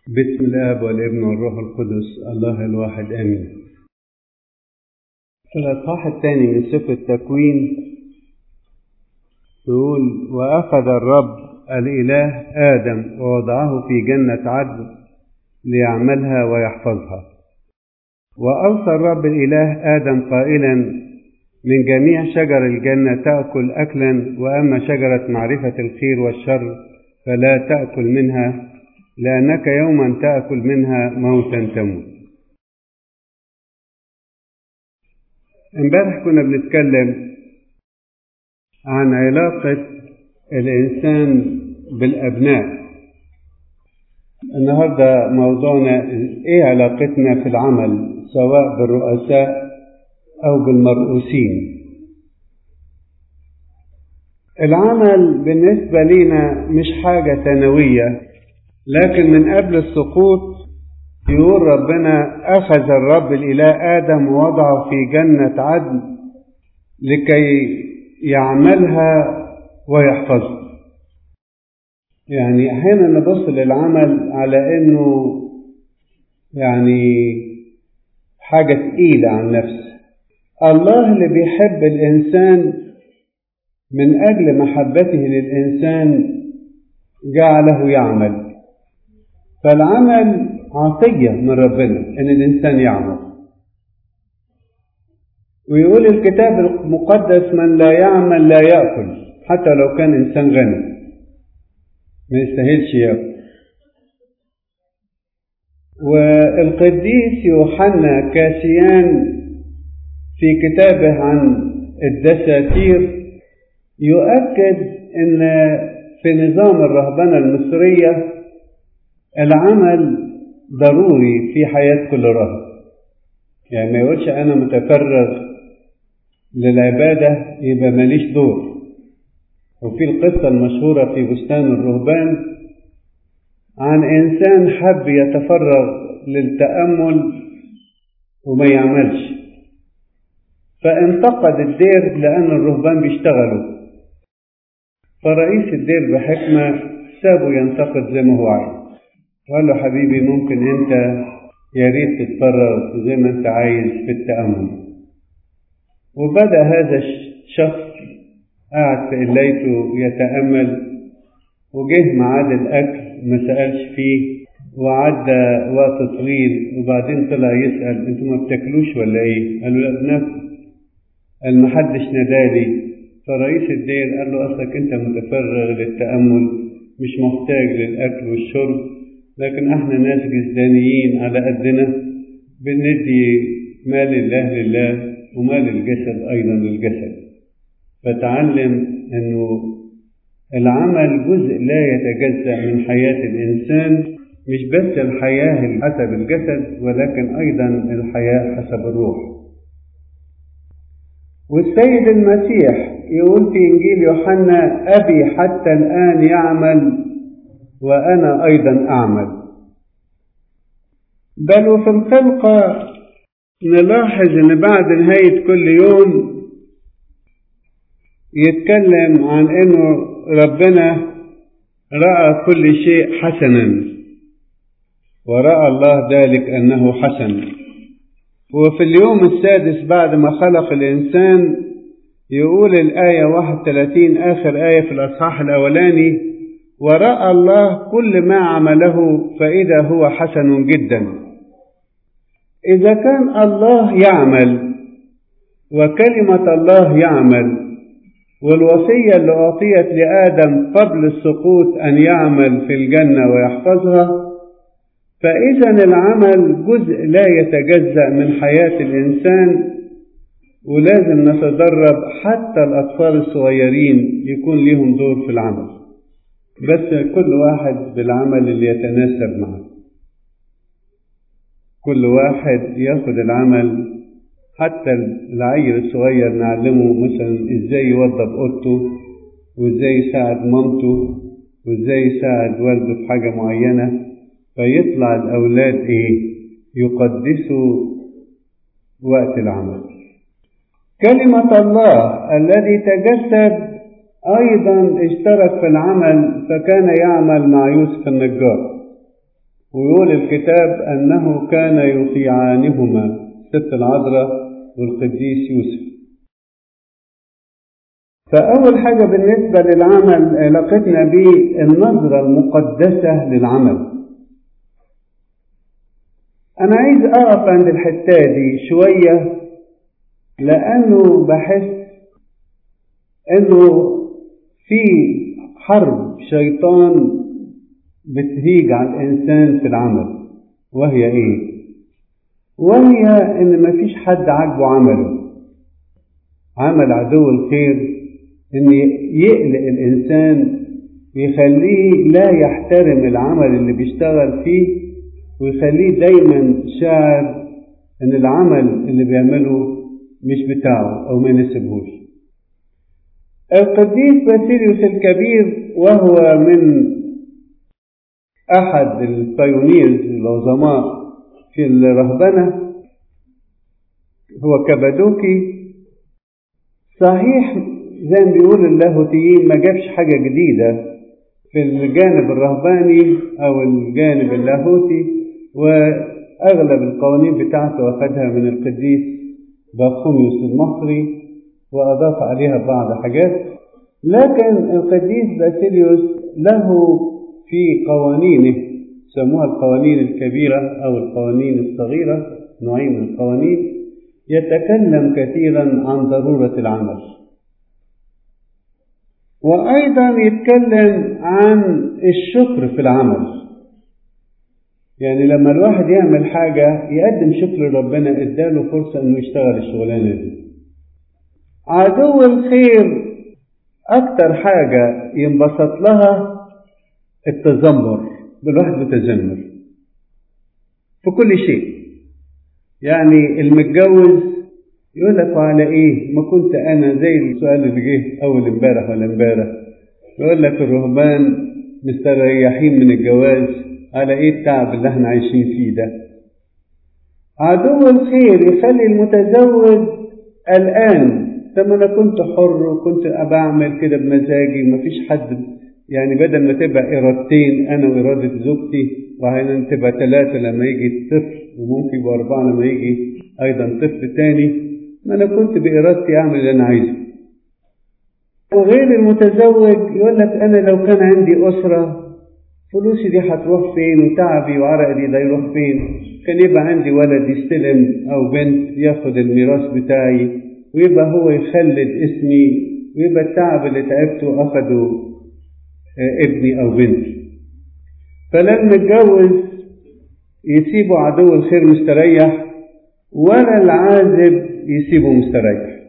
بسم الآب والابن والروح القدس الله الواحد آمين في الأصحاح الثاني من سفر التكوين يقول وأخذ الرب الإله آدم ووضعه في جنة عدن ليعملها ويحفظها وأوصى الرب الإله آدم قائلا من جميع شجر الجنة تأكل أكلا وأما شجرة معرفة الخير والشر فلا تأكل منها لأنك يوما تأكل منها موتا تموت امبارح كنا بنتكلم عن علاقة الإنسان بالأبناء النهاردة موضوعنا إيه علاقتنا في العمل سواء بالرؤساء أو بالمرؤوسين العمل بالنسبة لنا مش حاجة ثانوية لكن من قبل السقوط يقول ربنا أخذ الرب الإله آدم ووضعه في جنة عدن لكي يعملها ويحفظها يعني أحيانا نبص للعمل على إنه يعني حاجة تقيلة عن نفسه الله اللي بيحب الإنسان من أجل محبته للإنسان جعله يعمل فالعمل عطية من ربنا إن الإنسان يعمل ويقول الكتاب المقدس من لا يعمل لا يأكل حتى لو كان إنسان غني ما يستاهلش يأكل والقديس يوحنا كاسيان في كتابه عن الدساتير يؤكد ان في نظام الرهبنه المصريه العمل ضروري في حياه كل راهب يعني ما يقولش انا متفرغ للعباده يبقى ماليش دور وفي القصه المشهوره في بستان الرهبان عن انسان حب يتفرغ للتامل وما يعملش فانتقد الدير لأن الرهبان بيشتغلوا فرئيس الدير بحكمة سابه ينتقد زي ما هو عايز قال له حبيبي ممكن انت يا ريت تتفرغ زي ما انت عايز في التأمل وبدأ هذا الشخص قاعد في قلايته يتأمل وجه ميعاد الأكل ما سألش فيه وعدى وقت طويل وبعدين طلع يسأل انتوا ما بتاكلوش ولا ايه؟ قالوا لا بناكل قال محدش نادالي فرئيس الدير قال له اصلك انت متفرغ للتامل مش محتاج للاكل والشرب لكن احنا ناس جسدانيين على قدنا بندي مال الله لله ومال الجسد ايضا للجسد فتعلم انه العمل جزء لا يتجزا من حياه الانسان مش بس الحياه حسب الجسد ولكن ايضا الحياه حسب الروح والسيد المسيح يقول في إنجيل يوحنا أبي حتى الآن يعمل وأنا أيضا أعمل بل وفي الخلقة نلاحظ إن بعد نهاية كل يوم يتكلم عن إنه ربنا رأى كل شيء حسنا ورأى الله ذلك أنه حسن وفي اليوم السادس بعد ما خلق الإنسان يقول الآية 31 آخر آية في الأصحاح الأولاني ورأى الله كل ما عمله فإذا هو حسن جدا إذا كان الله يعمل وكلمة الله يعمل والوصية اللي أعطيت لآدم قبل السقوط أن يعمل في الجنة ويحفظها فإذا العمل جزء لا يتجزأ من حياة الإنسان ولازم نتدرب حتى الأطفال الصغيرين يكون لهم دور في العمل بس كل واحد بالعمل اللي يتناسب معه كل واحد ياخد العمل حتى العيل الصغير نعلمه مثلا ازاي يوضب اوضته وازاي يساعد مامته وازاي يساعد والده في حاجة معينة فيطلع الأولاد إيه؟ يقدسوا وقت العمل. كلمة الله الذي تجسد أيضا اشترك في العمل فكان يعمل مع يوسف النجار ويقول الكتاب أنه كان يطيعانهما ست العذراء والقديس يوسف فأول حاجة بالنسبة للعمل علاقتنا بالنظرة المقدسة للعمل أنا عايز أقف عند الحتة دي شوية لأنه بحس إنه في حرب شيطان بتهيج على الإنسان في العمل وهي إيه؟ وهي إن مفيش حد عاجبه عمله عمل عدو الخير إن يقلق الإنسان ويخليه لا يحترم العمل اللي بيشتغل فيه ويخليه دايما شاعر إن العمل اللي بيعمله مش بتاعه أو ما يناسبهوش القديس باسيليوس الكبير وهو من أحد البايونيرز العظماء في الرهبنة هو كبادوكي صحيح زي ما بيقول اللاهوتيين ما جابش حاجة جديدة في الجانب الرهباني أو الجانب اللاهوتي وأغلب القوانين بتاعته أخذها من القديس بارخوميوس المصري وأضاف عليها بعض حاجات لكن القديس باسيليوس له في قوانينه سموها القوانين الكبيرة أو القوانين الصغيرة نوعين من القوانين يتكلم كثيرا عن ضرورة العمل وأيضا يتكلم عن الشكر في العمل يعني لما الواحد يعمل حاجة يقدم شكر لربنا اداله فرصة انه يشتغل الشغلانة دي عدو الخير أكتر حاجة ينبسط لها التذمر بالواحد متذمر في كل شيء يعني المتجوز يقول لك وعلى ايه ما كنت انا زي السؤال اللي جه اول امبارح ولا امبارح يقول لك الرهبان مستريحين من الجواز على ايه التعب اللي احنا عايشين فيه ده عدو الخير يخلي المتزوج قلقان طب انا كنت حر وكنت بعمل كده بمزاجي ومفيش حد يعني بدل ما تبقى ارادتين انا واراده زوجتي وبعدين تبقى ثلاثه لما يجي الطفل وممكن يبقى اربعه لما يجي ايضا طفل تاني ما انا كنت بارادتي اعمل اللي انا عايزه وغير المتزوج يقول لك انا لو كان عندي اسره فلوسي دي هتروح فين وتعبي وعرقي ده يروح فين كان يبقى عندي ولد يستلم او بنت ياخد الميراث بتاعي ويبقى هو يخلد اسمي ويبقى التعب اللي تعبته اخده ابني او بنتي فلما اتجوز يسيبوا عدو الخير مستريح ولا العازب يسيبه مستريح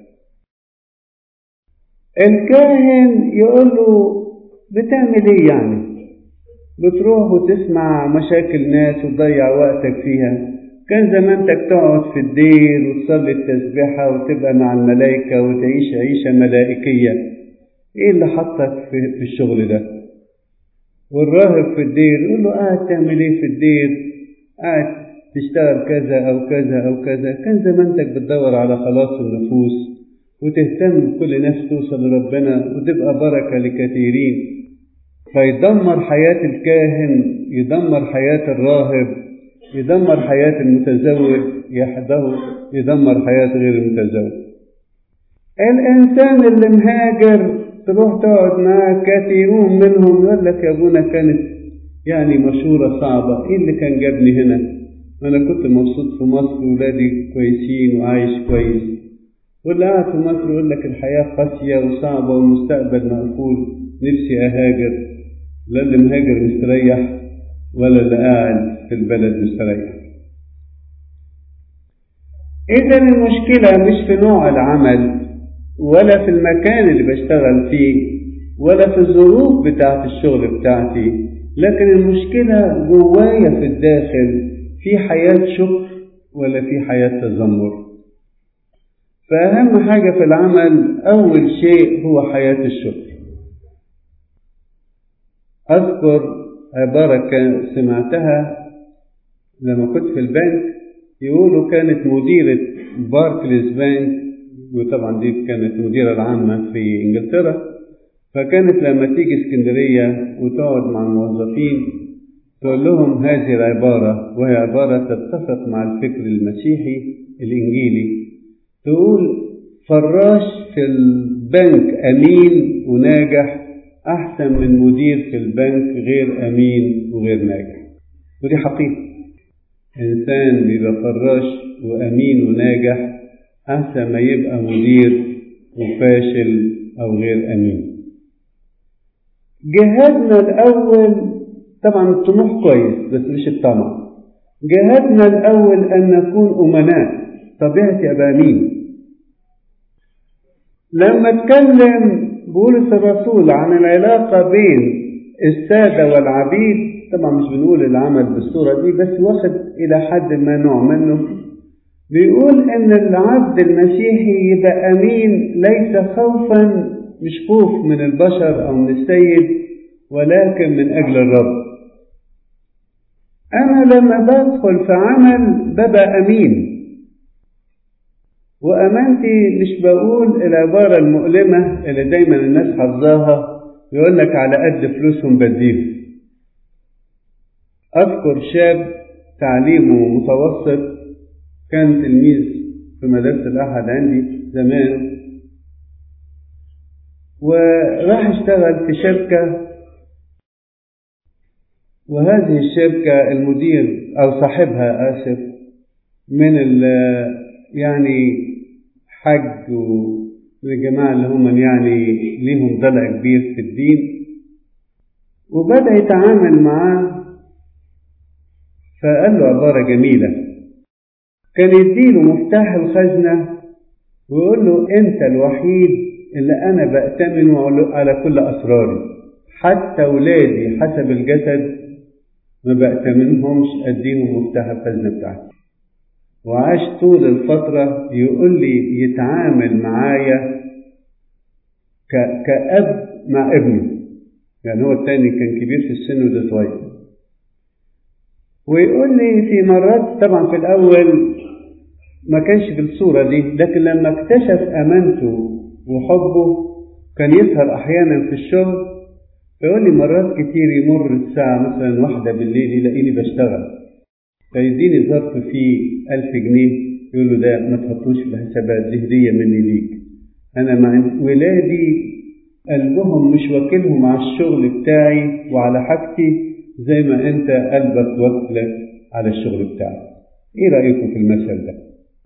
الكاهن يقول له بتعمل ايه يعني بتروح وتسمع مشاكل ناس وتضيع وقتك فيها كان زمانتك تقعد في الدير وتصلي التسبيحة وتبقى مع الملائكة وتعيش عيشة ملائكية ايه اللي حطك في الشغل ده والراهب في الدير يقول له قاعد تعمل ايه في الدير قاعد تشتغل كذا او كذا او كذا كان زمانتك بتدور على خلاص النفوس وتهتم بكل نفس توصل لربنا وتبقى بركة لكثيرين فيدمر حياة الكاهن يدمر حياة الراهب يدمر حياة المتزوج يحده يدمر حياة غير المتزوج الإنسان اللي مهاجر تروح تقعد معاه كثيرون منهم يقول لك يا ابونا كانت يعني مشورة صعبة ايه اللي كان جابني هنا انا كنت مبسوط في مصر ولادي كويسين وعايش كويس واللي قاعد في مصر يقول لك الحياة قاسية وصعبة والمستقبل مقفول نفسي اهاجر لا اللي مهاجر مستريح ولا اللي قاعد في البلد مستريح إذا المشكلة مش في نوع العمل ولا في المكان اللي بشتغل فيه ولا في الظروف بتاعة الشغل بتاعتي لكن المشكلة جوايا في الداخل في حياة شكر ولا في حياة تذمر فأهم حاجة في العمل أول شيء هو حياة الشكر أذكر عبارة كان سمعتها لما كنت في البنك يقولوا كانت مديرة باركليز بانك وطبعا دي كانت المديرة العامة في إنجلترا فكانت لما تيجي اسكندرية وتقعد مع الموظفين تقول لهم هذه العبارة وهي عبارة تتفق مع الفكر المسيحي الإنجيلي تقول فراش في البنك أمين وناجح أحسن من مدير في البنك غير أمين وغير ناجح ودي حقيقة إنسان بيبقى فراش وأمين وناجح أحسن ما يبقى مدير وفاشل أو غير أمين جهادنا الأول طبعا الطموح كويس بس مش الطمع جهادنا الأول أن نكون أمناء طبيعتي أبقى أمين لما اتكلم بولس الرسول عن العلاقة بين السادة والعبيد طبعا مش بنقول العمل بالصورة دي بس واخد إلى حد ما نوع منه بيقول إن العبد المسيحي يبقى أمين ليس خوفا مش خوف من البشر أو من السيد ولكن من أجل الرب أنا لما بدخل في عمل ببقى أمين وأمانتي مش بقول العبارة المؤلمة اللي دايما الناس حافظاها يقول لك على قد فلوسهم بديهم أذكر شاب تعليمه متوسط كان تلميذ في مدرسة الأحد عندي زمان وراح اشتغل في شركة وهذه الشركة المدير أو صاحبها آسف من ال يعني حج والجماعة اللي هم يعني ليهم ضلع كبير في الدين وبدأ يتعامل معاه فقال له عبارة جميلة كان يديله مفتاح الخزنة ويقول له أنت الوحيد اللي أنا بأتمنه على كل أسراري حتى ولادي حسب الجسد ما بأتمنهمش أديهم مفتاح الخزنة بتاعتي وعاش طول الفترة يقول لي يتعامل معايا كأب مع ابنه يعني هو التاني كان كبير في السن وده صغير ويقول لي في مرات طبعا في الأول ما كانش بالصورة دي لكن لما اكتشف أمانته وحبه كان يسهر أحيانا في الشغل فيقول لي مرات كتير يمر الساعة مثلا واحدة بالليل يلاقيني بشتغل فيديني ظرف فيه ألف جنيه يقول له ده ما تحطوش في الحسابات دي هدية مني ليك أنا مع ولادي قلبهم مش واكلهم على الشغل بتاعي وعلى حاجتي زي ما أنت قلبك واكلك على الشغل بتاعك إيه رأيكم في المثل ده؟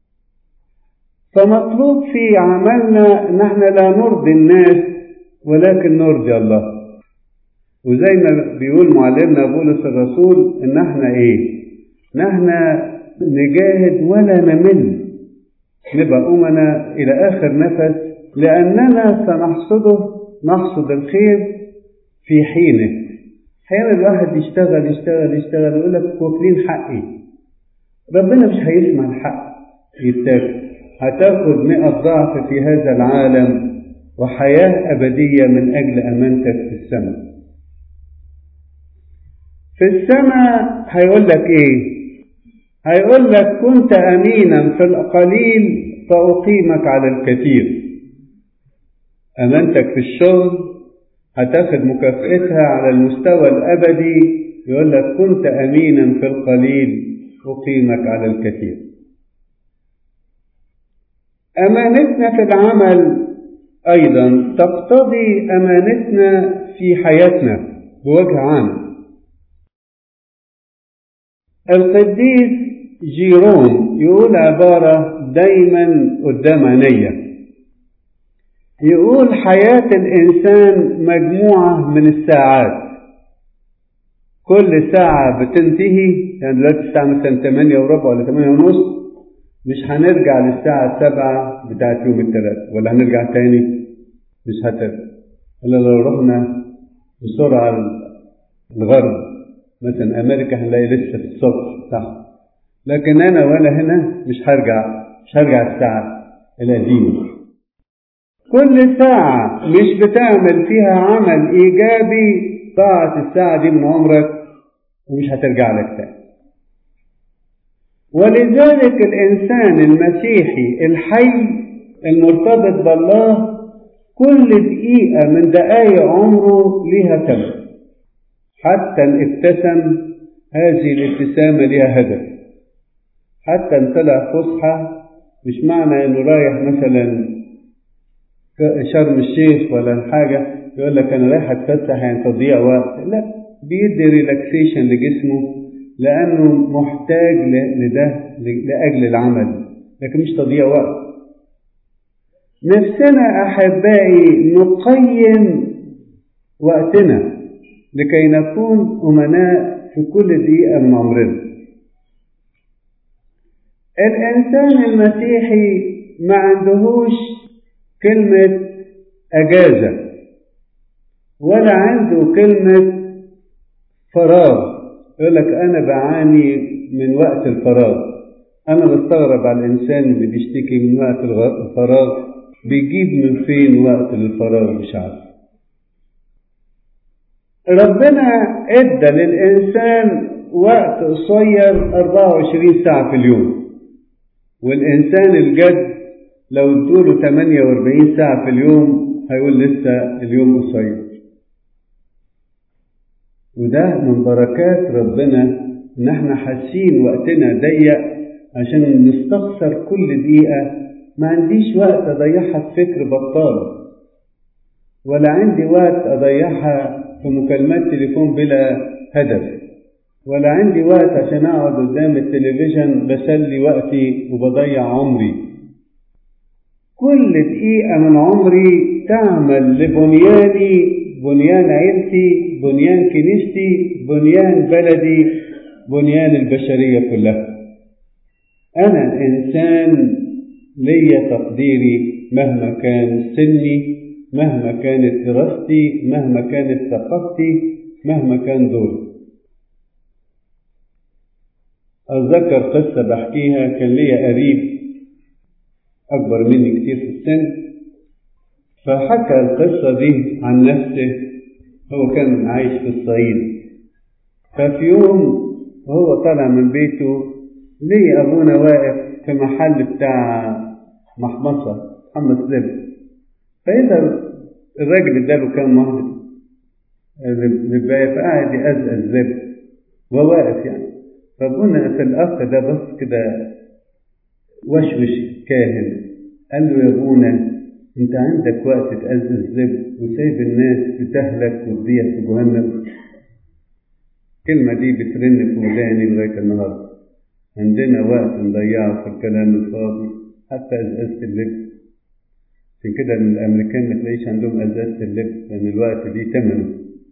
فمطلوب في عملنا ان احنا لا نرضي الناس ولكن نرضي الله وزي ما بيقول معلمنا بولس الرسول ان احنا ايه نحن نجاهد ولا نمل نبقى أمنا إلى آخر نفس لأننا سنحصده نحصد الخير في حينه أحيانا الواحد يشتغل يشتغل يشتغل يقول لك واكلين حقي ربنا مش هيسمع الحق يتاكل هتاخد مئة ضعف في هذا العالم وحياة أبدية من أجل أمانتك في السماء في السماء هيقول لك إيه هيقول لك كنت أمينا في القليل فأقيمك على الكثير أمانتك في الشغل هتاخد مكافئتها على المستوى الأبدي يقول لك كنت أمينا في القليل أقيمك على الكثير أمانتنا في العمل أيضا تقتضي أمانتنا في حياتنا بوجه عام القديس جيروم يقول عبارة دايما قدام عينيا يقول حياة الإنسان مجموعة من الساعات كل ساعة بتنتهي يعني دلوقتي الساعة مثلا 8 وربع ولا 8 ونص مش هنرجع للساعة 7 بتاعت يوم الثلاث ولا هنرجع تاني مش هترجع إلا لو رحنا بسرعة الغرب مثلا أمريكا هنلاقي لسه في الصبح تحت لكن أنا وأنا هنا مش هرجع مش هرجع الساعة القديمة كل ساعة مش بتعمل فيها عمل إيجابي ضاعت الساعة دي من عمرك ومش هترجع لك تاني ولذلك الإنسان المسيحي الحي المرتبط بالله كل دقيقة من دقايق عمره ليها ثمن حتى إن ابتسم هذه الابتسامة لها هدف حتى ان طلع فسحة مش معنى انه رايح مثلا شرم الشيخ ولا حاجة يقول لك انا رايح اتفسح يعني تضييع وقت لا بيدي ريلاكسيشن لجسمه لانه محتاج لده لاجل العمل لكن مش تضييع وقت نفسنا احبائي نقيم وقتنا لكي نكون امناء في كل دقيقه من عمرنا الانسان المسيحي ما عندهوش كلمه اجازه ولا عنده كلمه فراغ يقول لك انا بعاني من وقت الفراغ انا بستغرب على الانسان اللي بيشتكي من وقت الفراغ بيجيب من فين وقت للفراغ مش عارف ربنا ادى للانسان وقت قصير 24 ساعة في اليوم والانسان الجد لو ادوله 48 ساعة في اليوم هيقول لسه اليوم قصير وده من بركات ربنا ان احنا حاسين وقتنا ضيق عشان نستخسر كل دقيقة ما عنديش وقت اضيعها في فكر بطال ولا عندي وقت اضيعها في مكالمات تليفون بلا هدف ولا عندي وقت عشان اقعد قدام التلفزيون بسلي وقتي وبضيع عمري كل دقيقة من عمري تعمل لبنياني بنيان عيلتي بنيان كنيستي بنيان بلدي بنيان البشرية كلها أنا إنسان ليا تقديري مهما كان سني مهما كانت دراستي مهما كانت ثقافتي مهما كان دوري أتذكر قصة بحكيها كان ليا قريب أكبر مني كتير في السن فحكى القصة دي عن نفسه هو كان عايش في الصعيد ففي يوم وهو طالع من بيته ليه أبونا واقف في محل بتاع محمصة محمص لب فإذا الراجل اداله كام واحد لباية فقعد يأزأز الزب وهو واقف يعني فابونا في الأخ ده بص كده وشوش كاهن قال له يا ابونا انت عندك وقت تأزز زب وسايب الناس تتهلك وتضيع في جهنم الكلمة دي بترن في وداني لغاية النهاردة عندنا وقت نضيعه في الكلام الفاضي حتى أزازة اللب عشان كده الأمريكان ما تلاقيش عندهم أزازة اللب لأن الوقت دي تمنه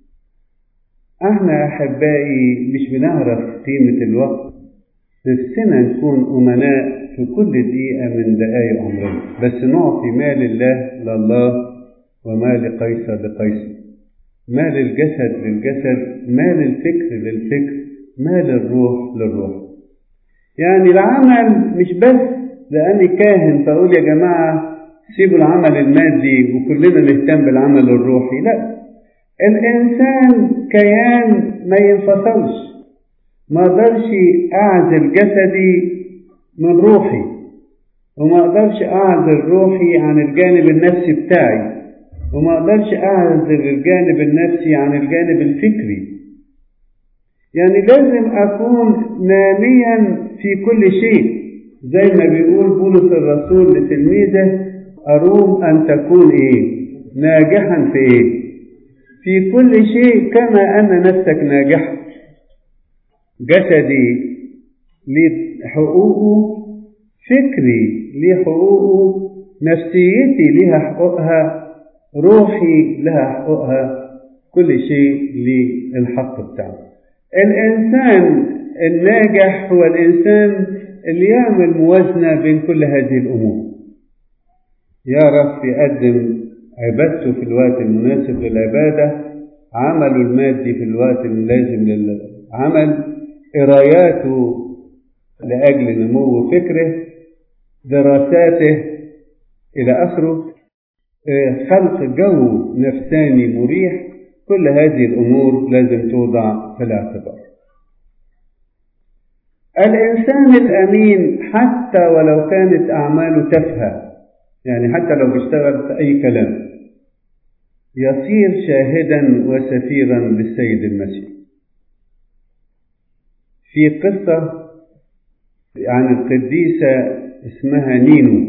احنا أحبائي مش بنعرف قيمة الوقت نفسنا نكون أمناء في كل دقيقة من دقايق عمرنا بس نعطي ما لله لله وما لقيصر لقيصر ما للجسد للجسد ما للفكر للفكر ما للروح للروح يعني العمل مش بس لأني كاهن فأقول يا جماعة سيبوا العمل المادي وكلنا نهتم بالعمل الروحي لا الإنسان كيان ما ينفصلش ما اقدرش أعزل جسدي من روحي وما اقدرش اعزل روحي عن الجانب النفسي بتاعي وما اقدرش اعزل الجانب النفسي عن الجانب الفكري يعني لازم اكون ناميا في كل شيء زي ما بيقول بولس الرسول لتلميذه اروم ان تكون ايه ناجحا في ايه في كل شيء كما ان نفسك ناجحا جسدي ليه حقوقه فكري ليه حقوقه نفسيتي لها حقوقها روحي لها حقوقها كل شيء للحق بتاعه الإنسان الناجح هو الإنسان اللي يعمل موازنة بين كل هذه الأمور يعرف يقدم عبادته في الوقت المناسب للعبادة عمله المادي في الوقت اللازم للعمل قراياته لأجل نمو فكره دراساته إلى آخره خلق جو نفساني مريح كل هذه الأمور لازم توضع في الاعتبار الإنسان الأمين حتى ولو كانت أعماله تافهة يعني حتى لو بيشتغل في أي كلام يصير شاهدا وسفيرا للسيد المسيح في قصة عن القديسة اسمها نينو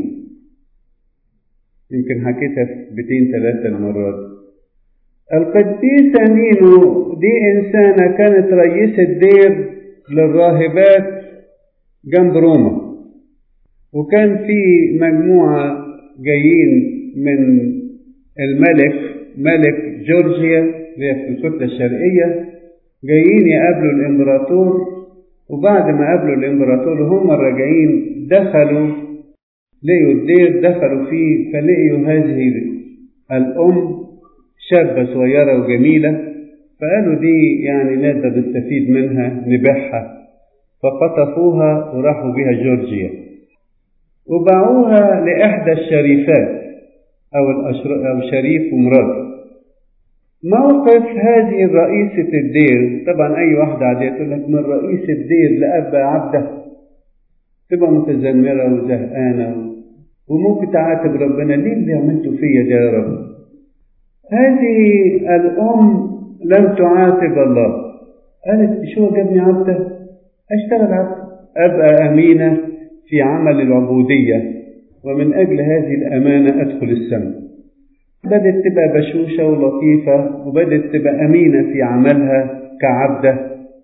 يمكن حكيتها في بيتين ثلاثة المرات القديسة نينو دي إنسانة كانت رئيسة دير للراهبات جنب روما وكان في مجموعة جايين من الملك ملك جورجيا اللي هي في الكتلة الشرقية جايين يقابلوا الإمبراطور وبعد ما قابلوا الإمبراطور هم راجعين دخلوا لقيوا الدير دخلوا فيه فلقيوا هذه الأم شابة صغيرة وجميلة فقالوا دي يعني نقدر نستفيد منها نبيعها فخطفوها وراحوا بها جورجيا وباعوها لإحدى الشريفات أو, أو شريف ومراته موقف هذه رئيسة الدير طبعا أي واحدة عادية تقول لك من رئيس الدير لأبا عبده تبقى متذمرة وزهقانة وممكن تعاتب ربنا ليه اللي عملته فيا ده يا رب هذه الأم لم تعاتب الله قالت شو جابني عبده أشتغل عبد أبقى أمينة في عمل العبودية ومن أجل هذه الأمانة أدخل السماء بدت تبقى بشوشة ولطيفة وبدت تبقى أمينة في عملها كعبدة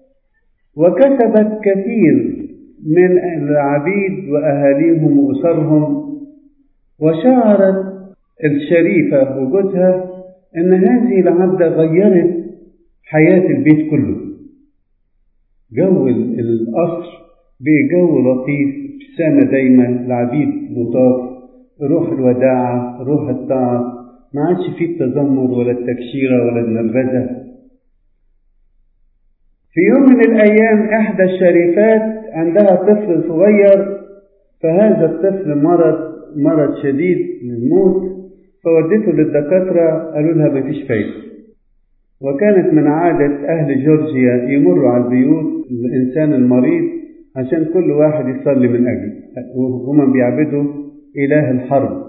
وكسبت كثير من العبيد وأهاليهم وأسرهم وشعرت الشريفة وجوزها أن هذه العبدة غيرت حياة البيت كله جو القصر بقى جو لطيف ابتسامة دايما العبيد لطاف روح الوداعة روح الطاعة ما عادش فيه التذمر ولا التكشيرة ولا النرفزة في يوم من الأيام إحدى الشريفات عندها طفل صغير فهذا الطفل مرض مرض شديد للموت فودته للدكاترة قالوا لها مفيش فايدة وكانت من عادة أهل جورجيا يمروا على البيوت الإنسان المريض عشان كل واحد يصلي من أجله وهم بيعبدوا إله الحرب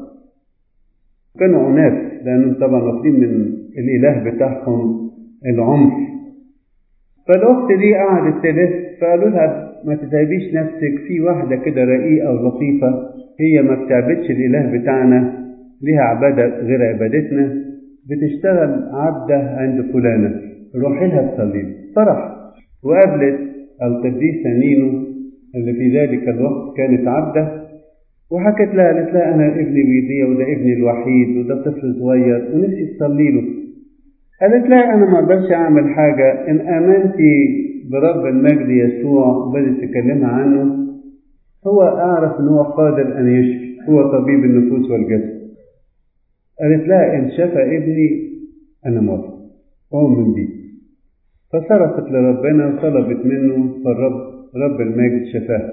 كانوا عناف لأنهم طبعا واخدين من الإله بتاعهم العنف فالأخت دي قعدت تلف فقالوا لها ما تتعبيش نفسك في واحدة كده رقيقة ولطيفة هي ما بتعبدش الإله بتاعنا ليها عبادة غير عبادتنا بتشتغل عبدة عند فلانة روحي لها تصلي فرح وقابلت القديسة نينو اللي في ذلك الوقت كانت عبدة وحكت لها قالت لها أنا ابني بيضيع وده ابني الوحيد وده طفل صغير ونفسي تصلي له قالت لها أنا ما أقدرش أعمل حاجة إن آمنتي برب المجد يسوع وبدت تكلمها عنه هو أعرف إن هو قادر أن يشفي هو طبيب النفوس والجسد قالت لها إن شفى ابني أنا موافق أؤمن بيه فصرخت لربنا وطلبت منه فالرب رب المجد شفاها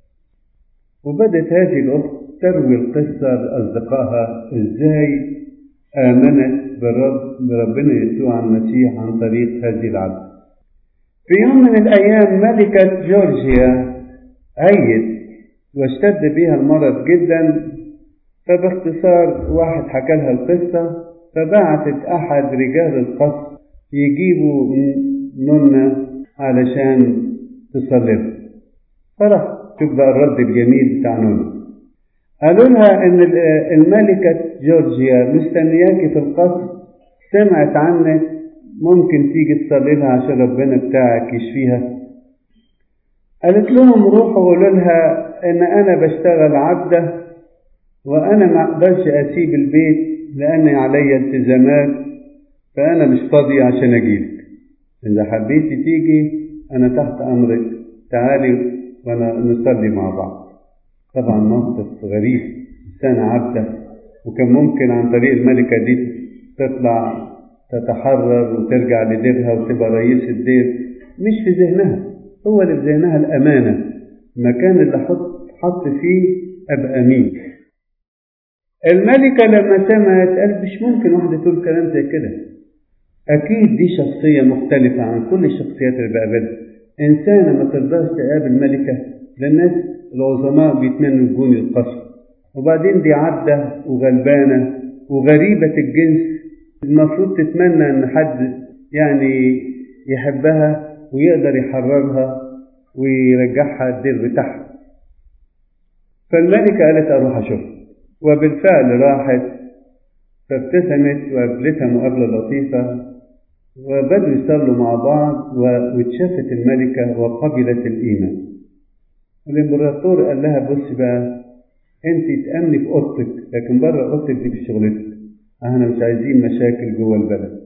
وبدت هذه الأخت تروي القصة لأصدقائها إزاي آمنت برب بربنا يسوع المسيح عن طريق هذه العبد. في يوم من الأيام ملكة جورجيا عيت واشتد بها المرض جدا فباختصار واحد حكى لها القصة فبعتت أحد رجال القصر يجيبوا نونة علشان تصلي فرح شوف بقى الرد الجميل بتاع نونة قالوا لها ان الملكة جورجيا مستنياكي في القصر سمعت عنك ممكن تيجي تصلي لها عشان ربنا بتاعك يشفيها قالت لهم روحوا قولوا لها ان انا بشتغل عبده وانا ما اقدرش اسيب البيت لان عليا التزامات فانا مش فاضي عشان اجيلك اذا حبيتي تيجي انا تحت امرك تعالي وانا نصلي مع بعض طبعا موقف غريب إنسانة عبدة وكان ممكن عن طريق الملكة دي تطلع تتحرر وترجع لديرها وتبقى رئيس الدير مش في ذهنها هو اللي في ذهنها الأمانة المكان اللي حط حط فيه أبقى أمين الملكة لما سمعت قالت مش ممكن واحدة تقول كلام زي كده أكيد دي شخصية مختلفة عن كل الشخصيات اللي بقابلها إنسانة ما تقدرش تقابل ملكة للناس العظماء بيتمنوا يكون القصر وبعدين دي عبدة وغلبانة وغريبة الجنس المفروض تتمنى ان حد يعني يحبها ويقدر يحررها ويرجعها الدير بتاعها فالملكة قالت أروح أشوف وبالفعل راحت فابتسمت وقابلتها مقابلة لطيفة وبدوا يصلوا مع بعض واتشافت الملكة وقبلت الإيمان الإمبراطور قال لها بص بقى أنت تأمني في أوضتك لكن بره أوضتك دي في شغلتك احنا مش عايزين مشاكل جوه البلد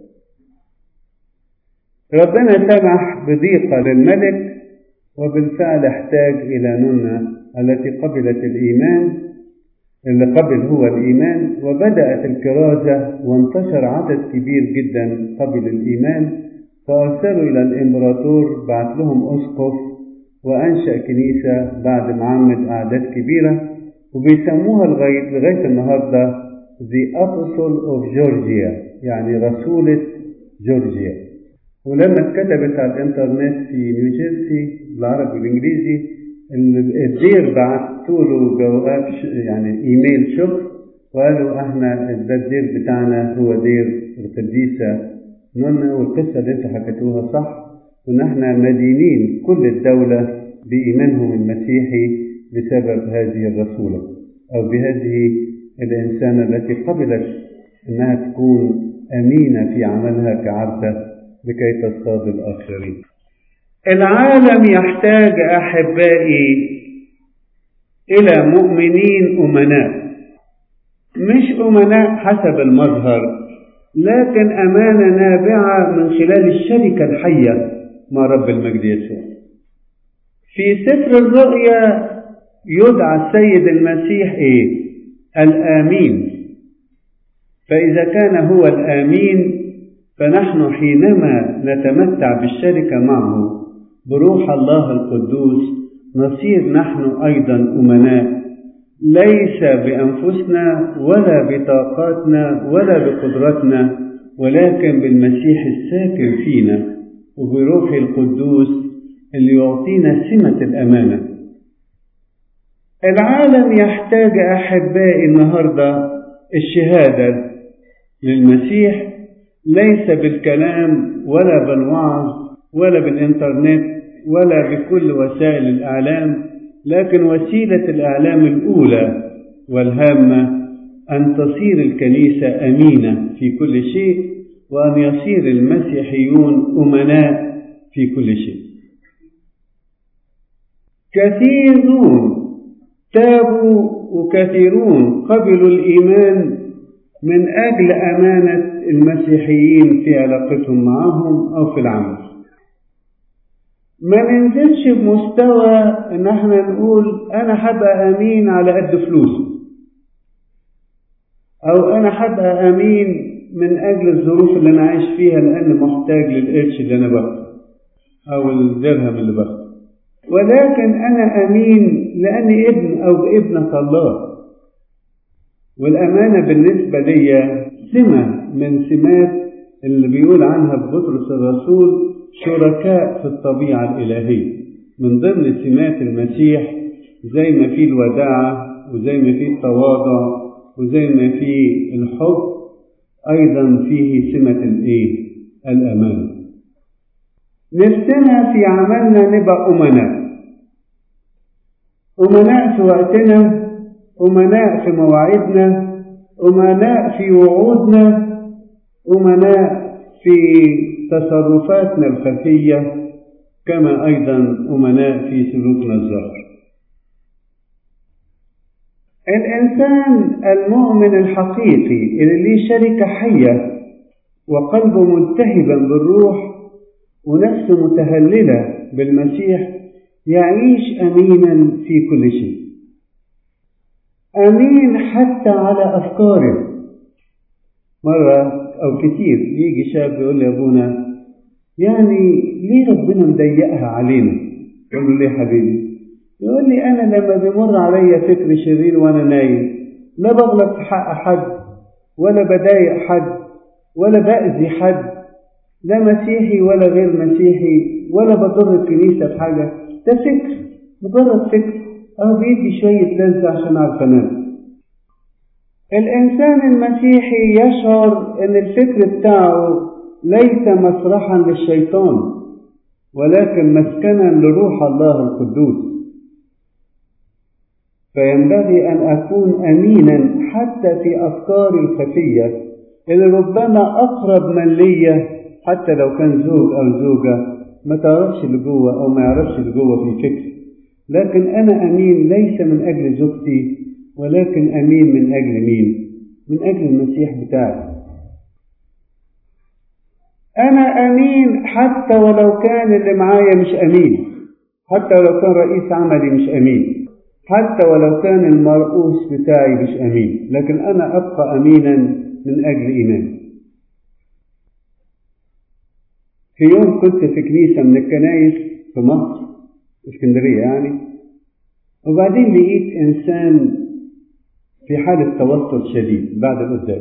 ربنا سمح بضيقة للملك وبالفعل احتاج إلى نونة التي قبلت الإيمان اللي قبل هو الإيمان وبدأت الكرازة وانتشر عدد كبير جدا قبل الإيمان فأرسلوا إلى الإمبراطور بعت لهم أسقف وأنشأ كنيسة بعد ما عمد أعداد كبيرة وبيسموها لغاية, لغاية النهاردة The Apostle of Georgia يعني رسولة جورجيا ولما اتكتبت على الانترنت في نيوجيرسي بالعربي والانجليزي الدير بعتوا له جواب يعني ايميل شكر وقالوا احنا ده الدير بتاعنا هو دير القديسه نونا والقصه اللي انتوا حكيتوها صح وان احنا مدينين كل الدوله بايمانهم المسيحي بسبب هذه الرسوله او بهذه الانسانه التي قبلت انها تكون امينه في عملها كعبده لكي تصطاد الاخرين العالم يحتاج احبائي الى مؤمنين امناء مش امناء حسب المظهر لكن امانه نابعه من خلال الشركه الحيه مع رب المجد يسوع في سفر الرؤيا يدعى السيد المسيح ايه الامين فاذا كان هو الامين فنحن حينما نتمتع بالشركه معه بروح الله القدوس نصير نحن ايضا امناء ليس بانفسنا ولا بطاقاتنا ولا بقدرتنا ولكن بالمسيح الساكن فينا وبروح القدوس اللي يعطينا سمه الامانه العالم يحتاج احبائي النهارده الشهاده للمسيح ليس بالكلام ولا بالوعظ ولا بالانترنت ولا بكل وسائل الاعلام لكن وسيله الاعلام الاولى والهامه ان تصير الكنيسه امينه في كل شيء وان يصير المسيحيون امناء في كل شيء كثيرون تابوا وكثيرون قبلوا الايمان من اجل امانه المسيحيين في علاقتهم معهم او في العمل ما ننزلش بمستوى ان احنا نقول انا هبقى امين على قد فلوسي او انا هبقى امين من اجل الظروف اللي انا عايش فيها لان محتاج للقرش اللي انا باخده او الدرهم اللي باخده ولكن انا امين لاني ابن او ابنة الله والامانة بالنسبة لي سمة من سمات اللي بيقول عنها بطرس الرسول شركاء في الطبيعة الإلهية من ضمن سمات المسيح زي ما في الوداعة وزي ما في التواضع وزي ما في الحب أيضا فيه سمة الإيه؟ الأمانة نفسنا في عملنا نبقى أمناء أمناء في وقتنا أمناء في مواعيدنا أمناء في وعودنا أمناء في تصرفاتنا الخفية كما أيضا أمناء في سلوكنا الظاهر الإنسان المؤمن الحقيقي اللي ليه شركة حية وقلبه ملتهبا بالروح ونفسه متهللة بالمسيح يعيش أمينا في كل شيء أمين حتى على أفكاره مرة أو كتير يجي شاب يقول لي يا أبونا يعني ليه ربنا مضيقها علينا؟ يقول له ليه حبيبي؟ يقول لي أنا لما بيمر عليا فكر شرير وأنا نايم لا بغلط في حق حد ولا بضايق حد ولا بأذي حد لا مسيحي ولا غير مسيحي ولا بضر الكنيسة بحاجة ده فكر مجرد فكر أهو بيدي شوية لذة عشان أعرف أنام الإنسان المسيحي يشعر أن الفكر بتاعه ليس مسرحا للشيطان ولكن مسكنا لروح الله القدوس فينبغي أن أكون أمينا حتى في أفكاري الخفية اللي ربما أقرب من ليا حتى لو كان زوج أو زوجة ما تعرفش اللي جوه أو ما يعرفش اللي جوه في فكر لكن أنا أمين ليس من أجل زوجتي ولكن أمين من أجل مين؟ من أجل المسيح بتاعي أنا أمين حتى ولو كان اللي معايا مش أمين حتى ولو كان رئيس عملي مش أمين حتى ولو كان المرؤوس بتاعي مش أمين لكن أنا أبقى أمينا من أجل إيماني في يوم كنت في كنيسة من الكنايس في مصر اسكندرية يعني وبعدين لقيت إنسان في حالة توتر شديد بعد القداس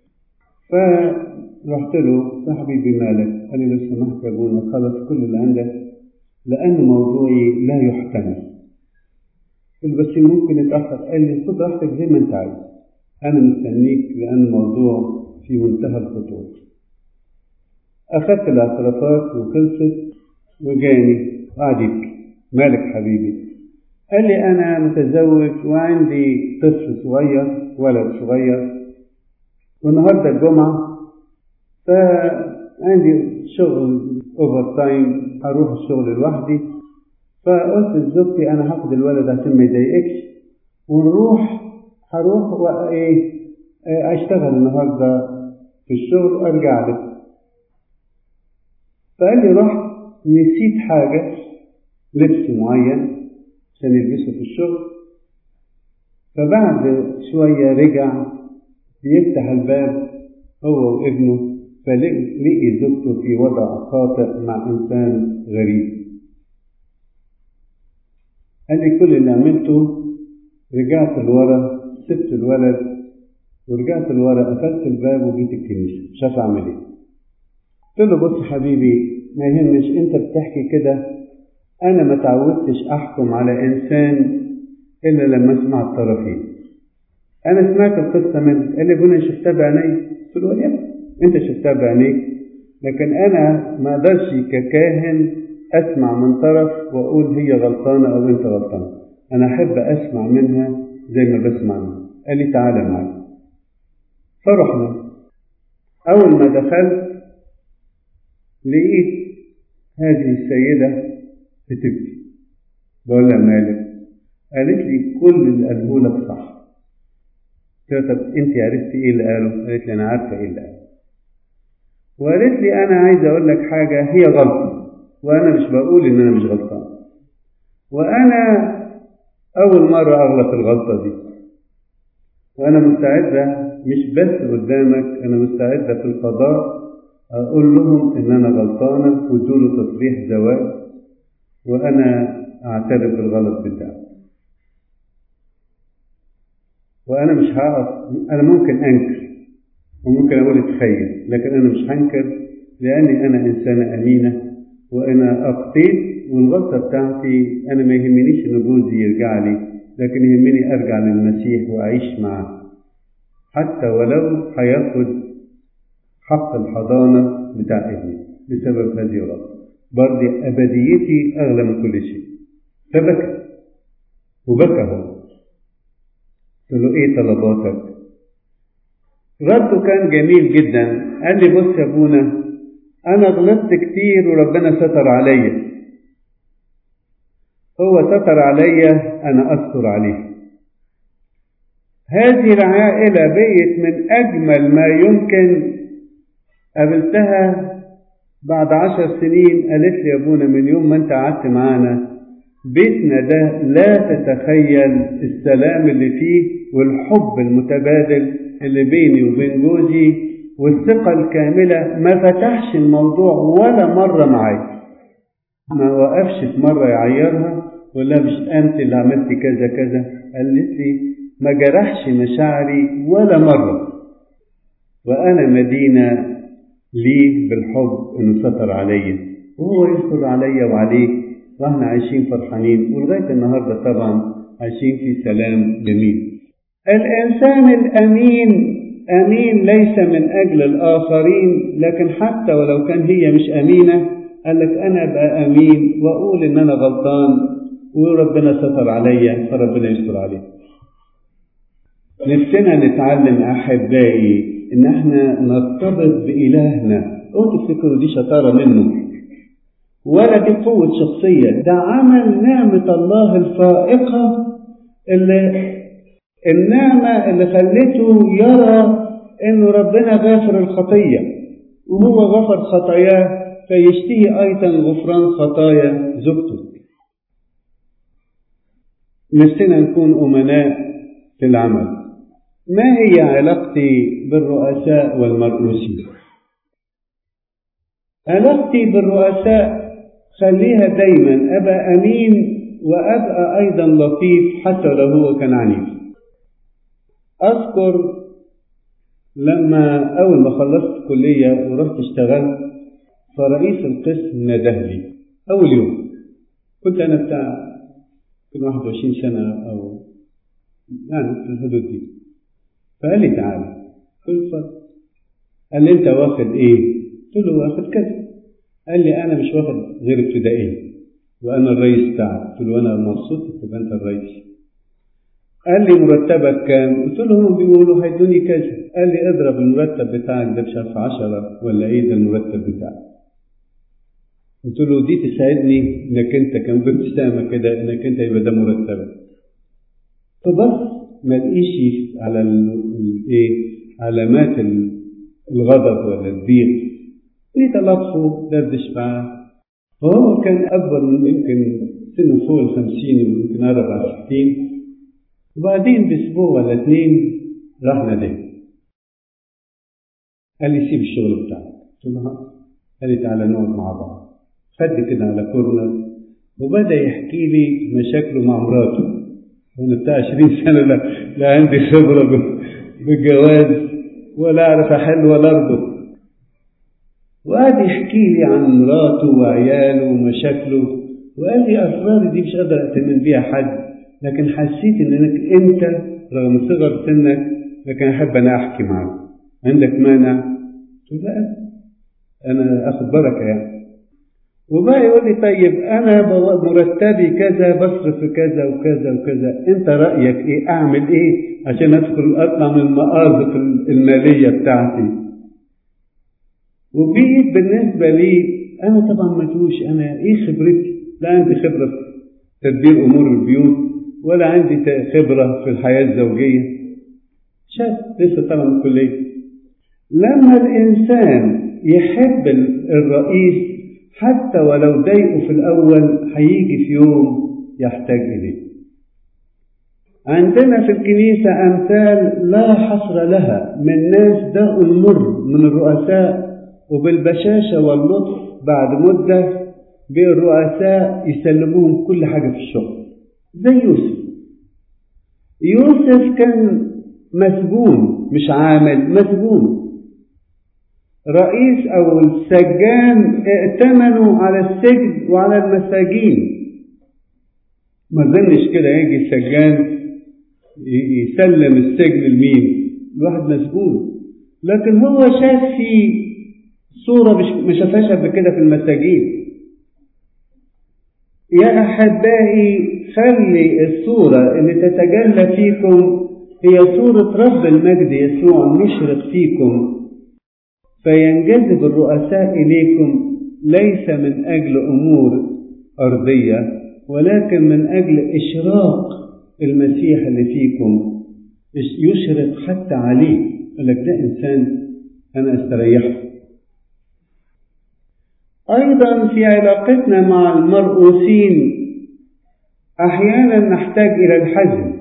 فرحت له يا حبيبي مالك قال لي لو سمحت يا ابونا خلص كل اللي عندك لأن موضوعي لا يحتمل قلت بس ممكن يتأخر قال لي خد راحتك زي ما أنت عايز أنا مستنيك لأن الموضوع في منتهى الخطورة أخذت الاعترافات وخلصت وجاني قعد يبكي مالك حبيبي قال لي أنا متزوج وعندي طفل صغير ولد صغير والنهارده الجمعة فعندي شغل اوفر تايم هروح الشغل لوحدي فقلت لزوجتي انا هاخد الولد عشان ما يضايقكش ونروح هروح وايه اشتغل النهارده في الشغل وارجع لك فقال لي رحت نسيت حاجه لبس معين عشان يلبسه في الشغل فبعد شويه رجع بيفتح الباب هو وابنه فلقي زوجته في وضع خاطئ مع انسان غريب قال لي كل اللي عملته رجعت لورا سبت الولد ورجعت لورا قفلت الباب وجيت الكنيسه مش عارف اعمل ايه قلت له بص حبيبي ما يهمش انت بتحكي كده انا ما تعودتش احكم على انسان الا لما اسمع الطرفين انا سمعت القصه منك قال لي ابونا شفتها بعيني قلت له وليا انت شفتها بعينيك لكن انا ما اقدرش ككاهن اسمع من طرف واقول هي غلطانه او انت غلطان انا احب اسمع منها زي ما بسمع منها قال لي تعالى معايا فرحنا اول ما دخلت لقيت هذه السيده بتبكي بقول لها مالك قالت لي كل اللي قاله لك صح قلت لها طب انت عرفتي ايه اللي قاله قالت لي انا عارفه ايه اللي قاله وقالت لي انا عايز اقول لك حاجه هي غلطه وانا مش بقول ان انا مش غلطان وانا اول مره اغلط الغلطه دي وانا مستعده مش بس قدامك انا مستعده في القضاء اقول لهم ان انا غلطانه وادوا تصريح زواج وانا اعترف بالغلط بتاعي وانا مش هقف انا ممكن انكر وممكن اقول اتخيل لكن انا مش هنكر لاني انا انسانه امينه وانا اخطيت والغلطه بتاعتي انا ما يهمنيش ان جوزي يرجع لي لكن يهمني ارجع للمسيح واعيش معاه حتى ولو هياخد حق الحضانه بتاع ابني بسبب هذه الغلطه برضه ابديتي اغلى من كل شيء فبكى وبكى هو قلت له ايه طلباتك رده كان جميل جدا قال لي بص يا ابونا انا غلطت كتير وربنا ستر عليا هو ستر عليا انا استر عليه هذه العائلة بقيت من أجمل ما يمكن قابلتها بعد عشر سنين قالت لي يا أبونا من يوم ما أنت قعدت معانا بيتنا ده لا تتخيل السلام اللي فيه والحب المتبادل اللي بيني وبين جوزي والثقة الكاملة ما فتحش الموضوع ولا مرة معايا ما وقفش في مرة يعيرها ولا مش أنت اللي عملت كذا كذا قالت لي ما جرحش مشاعري ولا مرة وأنا مدينة ليه بالحب إنه ستر عليا وهو يستر عليا وعليك واحنا عايشين فرحانين ولغاية النهاردة طبعا عايشين في سلام جميل الإنسان الأمين أمين ليس من أجل الآخرين لكن حتى ولو كان هي مش أمينة قال لك أنا أبقى أمين وأقول إن أنا غلطان وربنا ستر عليا فربنا يستر عليه نفسنا نتعلم أحبائي إن احنا نرتبط بإلهنا اوعوا تفتكروا دي شطارة منه ولا دي قوة شخصية ده عمل نعمة الله الفائقة اللي النعمة اللي خلته يرى إنه ربنا غافر الخطية وهو غفر خطاياه فيشتهي أيضا غفران خطايا زوجته نفسنا نكون أمناء في العمل ما هي علاقتي بالرؤساء والمرؤوسين علاقتي بالرؤساء خليها دايما أبقى أمين وأبقى أيضا لطيف حتى لو هو كان عنيف أذكر لما أول ما خلصت كلية ورحت اشتغلت فرئيس القسم نده لي أول يوم كنت أنا بتاع كنت 21 سنة أو يعني في الحدود دي فقال لي تعالى قلت اتفضل قال لي أنت واخد إيه؟ قلت له واخد كذا قال لي أنا مش واخد غير ابتدائية وأنا الرئيس بتاعك قلت له أنا مبسوط تبقى أنت الرئيس قال لي مرتبك كام؟ قلت له هم بيقولوا هيدوني كذا قال لي اضرب المرتب بتاعك ده مش عارف 10 ولا ايه ده المرتب بتاعك قلت له دي تساعدني انك انت كان بابتسامه كده انك انت يبقى ده مرتبك فبس ما لقيش على الايه علامات الغضب ولا الضيق لقيت لطفه دردش معاه وهو كان اكبر من يمكن سنه فوق الخمسين ويمكن أربع ستين وبعدين باسبوع ولا اتنين راح نادي قال لي سيب الشغل بتاعك قلت له قال لي تعالى نقعد مع بعض خد كده على كورنر وبدا يحكي لي مشاكله مع مراته وانا بتاع 20 سنه لا, لا عندي خبره بالجواز ولا اعرف احل ولا اربط وقعد يحكي لي عن مراته وعياله ومشاكله وقال لي اسراري دي مش قادر اتمن بيها حد لكن حسيت انك انت رغم صغر سنك لكن احب انا احكي معاك عندك مانع؟ قلت لا انا اخد بركه يعني وبقى يقول لي طيب انا مرتبي كذا بصرف في كذا وكذا وكذا انت رايك ايه اعمل ايه عشان ادخل اطلع من المآزق الماليه بتاعتي وبقيت بالنسبه لي انا طبعا مدوش انا ايه خبرتي لا عندي خبره في تدبير امور البيوت ولا عندي خبره في الحياه الزوجيه شاب لسه طالع من الكليه لما الانسان يحب الرئيس حتى ولو ضايقه في الأول هيجي في يوم يحتاج إليه عندنا في الكنيسة أمثال لا حصر لها من ناس داقوا المر من الرؤساء وبالبشاشة واللطف بعد مدة بالرؤساء يسلموهم كل حاجة في الشغل زي يوسف يوسف كان مسجون مش عامل مسجون رئيس أو السجان ائتمنوا على السجن وعلى المساجين ما ظنش كده يجي السجان يسلم السجن لمين الواحد مسجون لكن هو شاف في صورة مش ما شافهاش قبل كده في المساجين يا أحبائي خلي الصورة اللي تتجلى فيكم هي صورة رب المجد يسوع مشرق فيكم فينجذب الرؤساء إليكم ليس من أجل أمور أرضية ولكن من أجل إشراق المسيح اللي فيكم يشرق حتى عليه يقول لك ده إنسان أنا أستريحه أيضا في علاقتنا مع المرؤوسين أحيانا نحتاج إلى الحزم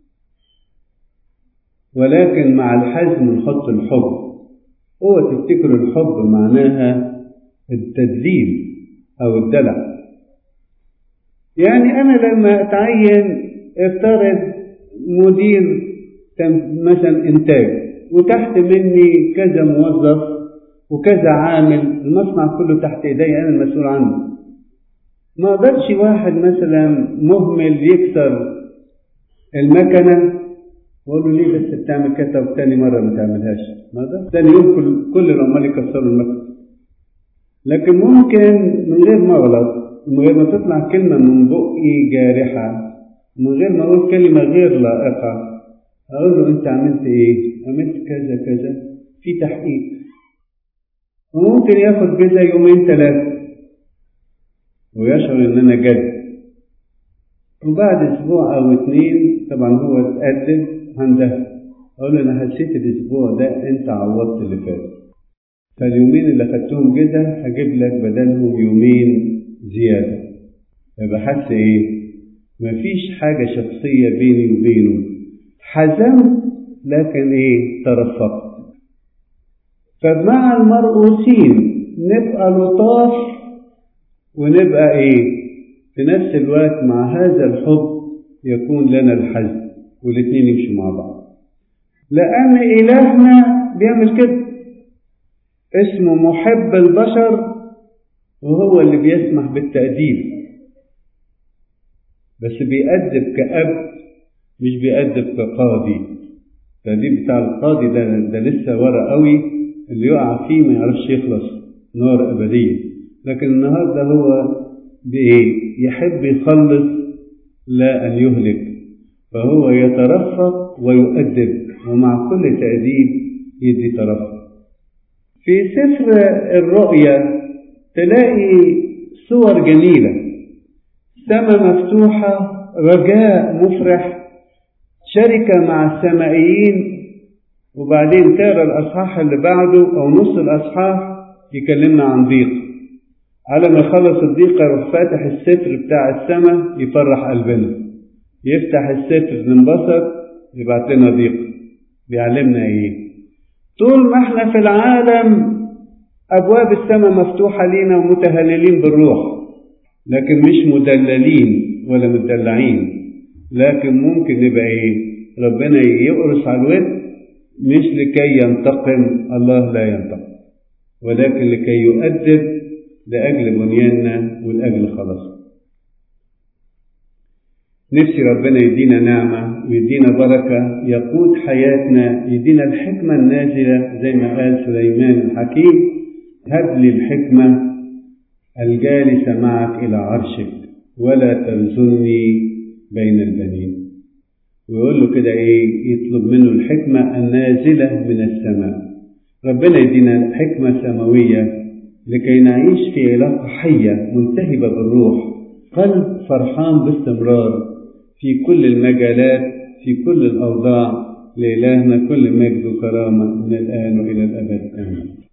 ولكن مع الحزم نحط الحب هو تفتكر الحب معناها التدليل أو الدلع يعني أنا لما أتعين افترض مدير مثلا إنتاج وتحت مني كذا موظف وكذا عامل المصنع كله تحت إيدي أنا المسؤول عنه ما قدرش واحد مثلا مهمل يكسر المكنة واقول له ليه بس بتعمل كذا وتاني مره ما تعملهاش ما ده تاني يوم كل كل العمال يكسروا المكتب لكن ممكن من غير ما أغلط من غير ما تطلع كلمة من بقي جارحة من غير ما أقول كلمة غير لائقة أقول له أنت عملت إيه؟ عملت كذا كذا في تحقيق وممكن ياخد كذا يومين ثلاثة ويشعر إن أنا جد وبعد أسبوع أو اتنين طبعا هو اتقدم هنده أقول له أنا حسيت الأسبوع ده أنت عوضت اللي فات فاليومين اللي خدتهم كده هجيب لك بدلهم يومين زيادة يبقى حس إيه؟ مفيش حاجة شخصية بيني وبينه حزمت لكن إيه؟ ترفقت فمع المرؤوسين نبقى لطاف ونبقى إيه؟ في نفس الوقت مع هذا الحب يكون لنا الحزم والاثنين يمشوا مع بعض لأن إلهنا بيعمل كده اسمه محب البشر وهو اللي بيسمح بالتأديب بس بيأدب كأب مش بيأدب كقاضي التأديب بتاع القاضي ده ده لسه ورا قوي اللي يقع فيه ما يعرفش يخلص نار أبدية لكن النهارده هو بإيه؟ يحب يخلص لا أن يهلك فهو يترفق ويؤدب ومع كل تأديب يدي ترفق في سفر الرؤيا تلاقي صور جميلة سماء مفتوحة رجاء مفرح شركة مع السمائيين وبعدين تقرا الأصحاح اللي بعده أو نص الأصحاح يكلمنا عن ضيق على ما يخلص الضيق يروح فاتح الستر بتاع السماء يفرح قلبنا يفتح الستر ننبسط يبعت لنا ضيق بيعلمنا ايه طول ما احنا في العالم ابواب السماء مفتوحه لينا ومتهللين بالروح لكن مش مدللين ولا مدلعين لكن ممكن نبقى ايه ربنا يقرص على الود مش لكي ينتقم الله لا ينتقم ولكن لكي يؤدب لأجل بنياننا ولأجل خلاصنا نفسي ربنا يدينا نعمة ويدينا بركة يقود حياتنا يدينا الحكمة النازلة زي ما قال سليمان الحكيم هب لي الحكمة الجالسة معك إلى عرشك ولا ترزني بين البنين ويقول له كده إيه يطلب منه الحكمة النازلة من السماء ربنا يدينا حكمة سماوية لكي نعيش في علاقة حية منتهبة بالروح قلب فرحان باستمرار في كل المجالات في كل الأوضاع لإلهنا كل مجد وكرامة من الآن وإلى الأبد آمين